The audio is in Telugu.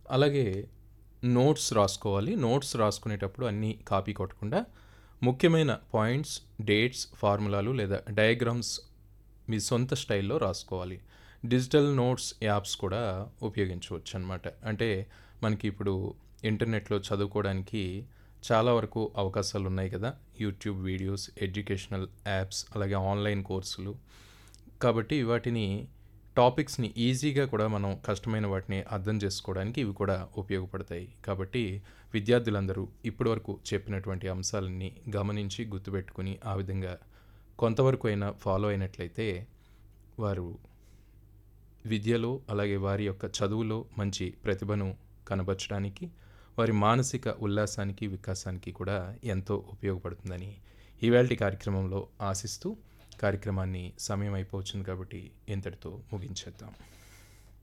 అలాగే నోట్స్ రాసుకోవాలి. నోట్స్ రాసుకునేటప్పుడు అన్నీ కాపీ కొట్టకుండా ముఖ్యమైన పాయింట్స్, డేట్స్, ఫార్ములాలు లేదా డయాగ్రామ్స్ మీ సొంత స్టైల్‌లో రాసుకోవాలి. డిజిటల్ నోట్స్ యాప్స్ కూడా ఉపయోగించవచ్చనమాట. అంటే మనకి ఇప్పుడు ఇంటర్నెట్‌లో చదువుకోవడానికి చాలా వరకు అవకాశాలున్నాయి కదా! యూట్యూబ్ వీడియోస్, ఎడ్యుకేషనల్ యాప్స్ అలాగే ఆన్‌లైన్ కోర్సులు. కాబట్టి వాటిని టాపిక్స్‌ని ఈజీగా కూడా మనం కష్టమైన వాటిని అర్థం చేసుకోవడానికి ఇవి కూడా ఉపయోగపడతాయి. కాబట్టి విద్యార్థులందరూ ఇప్పటివరకు చెప్పినటువంటి అంశాలన్నీ గమనించి గుర్తుపెట్టుకొని ఆ విధంగా కొంతవరకు అయినా ఫాలో అయినట్లయితే వారు విద్యలో అలాగే వారి యొక్క చదువులో మంచి ప్రతిభను కనబరచడానికి, వారి మానసిక ఉల్లాసానికి, వికాసానికి కూడా ఎంతో ఉపయోగపడుతుందని ఇవాల్టి కార్యక్రమంలో ఆశిస్తూ కార్యక్రమాన్ని సమయం అయిపోవచ్చింది కాబట్టి ఇంతటితో ముగించేద్దాం.